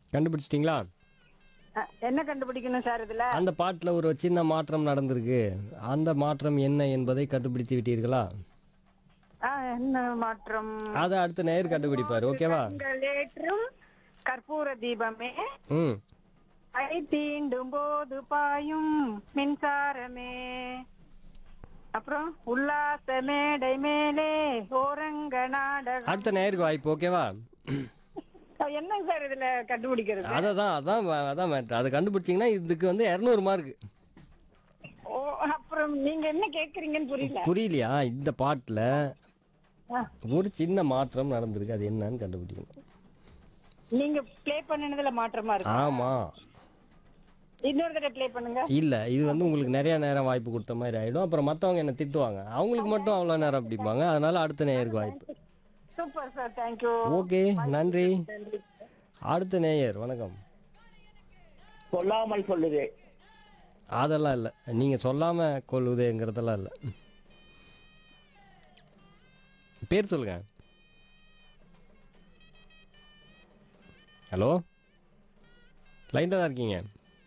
கண்டுபிடிச்சிட்டிங்களா அஹ், என்ன கண்டுபிடிக்கணும் சார் இதுல அந்த பாட்டில் ஒரு சின்ன மாற்றம் நடந்திருக்கு அந்த மாற்றம் என்ன என்பதை கண்டுபிடித்து விட்டீர்களா அஹ், என்ன மாற்றம் அதை அடுத்த நேர் கண்டுபிடிப்பார் ஓகேவா லேற்றும் கற்பூர தீபமே ம் ஐ தீண்டும் போது பாயும் மின்சாரமே அப்புறம் உல்லாச மேடை மேலே ஓரங்க நாடகம் அடுத்த நேருக்கு வாய்ப்பு ஓகேவா அஹ், என்னங்க சார் இதுல கண்டுபிடிக்கிறது அதை தான் அதான் வ- அதான் மேட்ரு அதை கண்டுபிடிச்சிங்கன்னா இதுக்கு வந்து இரநூறு மார்க் ஓ அப்புறம் நீங்க என்ன கேக்குறீங்கன்னு புரியல புரியலையா இந்த பாட்டில் அஹ், ஒரு சின்ன மாற்றம் நடந்திருக்கு அது என்னன்னு கண்டுபிடிக்கணும் நீங்க ப்ளே பண்ணினதுல மாற்றமா இருக்கு ஆமாம் இன்னொரு தடவை ப்ளே பண்ணுங்க இல்லை இது வந்து உங்களுக்கு நிறைய நேரம் வாய்ப்பு கொடுத்த மாதிரி ஆகிடும் அப்புறம் மற்றவங்க என்ன திட்டுவாங்க அவங்களுக்கு மட்டும் அவ்வளோ நேரம் பிடிப்பாங்க அதனால அடுத்த நேயருக்கு வாய்ப்பு சூப்பர் சார் தேங்க்யூ ஓகே நன்றி அடுத்த நேயர் வணக்கம் சொல்லாமல் சொல்லுது அதெல்லாம் இல்லை நீங்கள் சொல்லாமல் கொள்ளுதேங்கிறதெல்லாம் இல்லை பேர் சொல்லுங்க ஹலோ லைனில் தான் இருக்கீங்க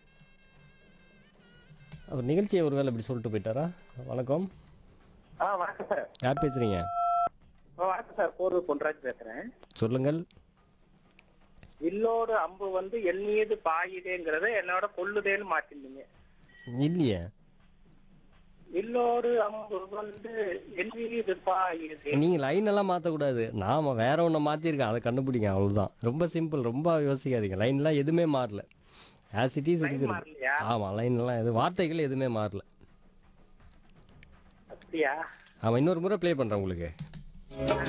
அவர் நிகழ்ச்சியை ஒரு வேளை இப்படி சொல்லிட்டு போயிட்டாரா வணக்கம் ஆ வணக்கம் சார் யார் பேசுகிறீங்க ஆ, வணக்கம் சார் போரூர் பொன்ராஜ் பேசுறேன் சொல்லுங்கள் வில்லோடு அம்பு வந்து என் மீது பாயுதேங்கிறத என்னோட கொல்லுதேன்னு மாத்திருந்தீங்க இல்லையே வில்லோடு அம்பு வந்து என் மீது பாயுதே நீங்கள் லைன் எல்லாம் மாற்றக்கூடாது நாம் வேற ஒன்று மாற்றிருக்கேன் அதை கண்டுபிடிங்க அவ்வளவுதான் ரொம்ப சிம்பிள் ரொம்ப யோசிக்காதீங்க லைன்லாம் எதுவுமே மாறல ஆஸ் இட் இஸ் இருக்குது மாறலையா ஆமாம் லைன்லாம் எது வார்த்தைகள் எதுவுமே மாறல அப்படியா ஆமாம் இன்னொரு முறை ப்ளே பண்ணுறேன் உங்களுக்கு